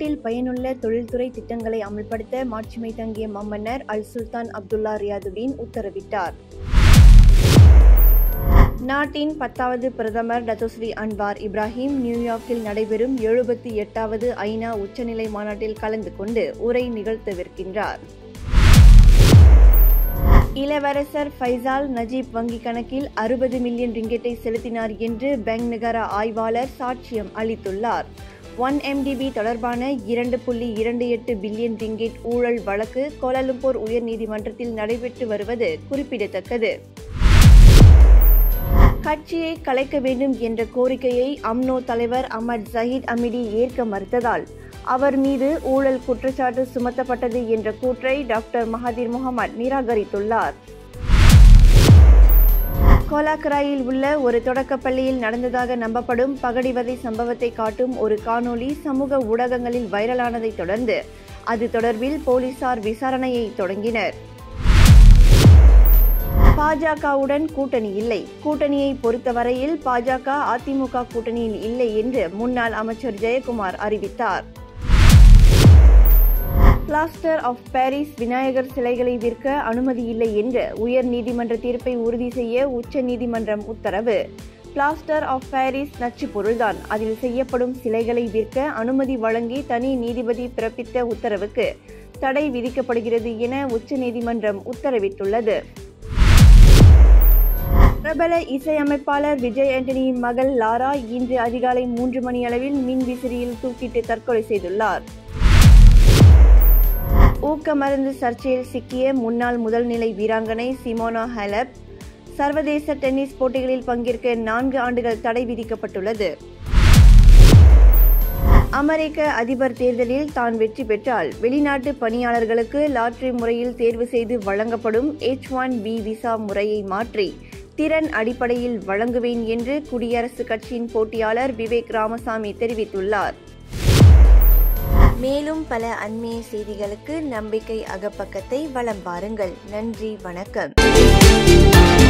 நாட்டில் பயனுள்ள தொழில்துறை திட்டங்களை அமல்படுத்த மாட்சிமை தங்கிய மம்மன்னர் அல் சுல்தான் அப்துல்லா ரியாதுடீன் உத்தரவிட்டார் நாட்டின் பத்தாவது பிரதமர் டத்தோஸ்ரீ அன்வார் இப்ராஹிம் நியூயார்க்கில் நடைபெறும் எழுபத்தி எட்டாவது ஐநா உச்சநிலை மாநாட்டில் கலந்து கொண்டு உரை நிகழ்த்தவிருக்கின்றார் இளவரசர் ஃபைசால் நஜீப் வங்கி கணக்கில் அறுபது மில்லியன் ரிங்கெட்டை செலுத்தினார் என்று பேங்க் நிகர ஆய்வாளர் சாட்சியம் அளித்துள்ளார் ஒன் எம்டிபி தொடர்பான இரண்டு புள்ளி இரண்டு எட்டு பில்லியன் ரிங்கெட் ஊழல் வழக்கு கோலாலும்பூர் உயர்நீதிமன்றத்தில் நடைபெற்று வருவது குறிப்பிடத்தக்கது கட்சியை கலைக்க வேண்டும் என்ற கோரிக்கையை அம்னோ தலைவர் அமட் ஜஹீத் அமிடி ஏற்க மறுத்ததால் அவர் மீது ஊழல் குற்றச்சாட்டு சுமத்தப்பட்டது என்ற கூற்றை டாக்டர் மகாதீர் முகமது நிராகரித்துள்ளார் கோலாக்கராயில் உள்ள ஒரு தொடக்கப் பள்ளியில் நடந்ததாக நம்பப்படும் பகடிவதை சம்பவத்தை காட்டும் ஒரு காணொளி சமூக ஊடகங்களில் வைரலானதை தொடர்ந்து அது தொடர்பில் போலீசார் விசாரணையை தொடங்கினர் பாஜகவுடன் கூட்டணி இல்லை கூட்டணியை பொறுத்தவரையில் பாஜக அதிமுக கூட்டணியில் இல்லை என்று முன்னாள் அமைச்சர் ஜெயக்குமார் அறிவித்தார் பிளாஸ்டர் ஆஃப் பாரிஸ் விநாயகர் சிலைகளை விற்க அனுமதி இல்லை என்று உயர் நீதிமன்ற தீர்ப்பை உறுதி செய்ய உச்ச நீதிமன்றம் உத்தரவு பிளாஸ்டர் ஆஃப் பாரிஸ் நச்சு பொருள்தான் அதில் செய்யப்படும் சிலைகளை விற்க அனுமதி வழங்கி தனி நீதிபதி பிறப்பித்த உத்தரவுக்கு தடை விதிக்கப்படுகிறது என உச்ச நீதிமன்றம் உத்தரவிட்டுள்ளது பிரபல இசையமைப்பாளர் விஜய் ஆண்டனியின் மகள் லாரா இன்று அதிகாலை மூன்று மணி அளவில் மின் விசிறியில் தூக்கிட்டு தற்கொலை செய்துள்ளார் ஊக்க மருந்து சர்ச்சையில் சிக்கிய முன்னாள் முதல்நிலை வீராங்கனை சிமோனா ஹெலப் சர்வதேச டென்னிஸ் போட்டிகளில் பங்கேற்க நான்கு ஆண்டுகள் தடை விதிக்கப்பட்டுள்ளது அமெரிக்க அதிபர் தேர்தலில் தான் வெற்றி பெற்றால் வெளிநாட்டு பணியாளர்களுக்கு லாட்டரி முறையில் தேர்வு செய்து வழங்கப்படும் எச் ஒன் பி விசா முறையை மாற்றி திறன் அடிப்படையில் வழங்குவேன் என்று குடியரசுக் கட்சியின் போட்டியாளர் விவேக் ராமசாமி தெரிவித்துள்ளார் மேலும் பல அண்மைய செய்திகளுக்கு நம்பிக்கை அகப்பக்கத்தை வலம் பாருங்கள் நன்றி வணக்கம்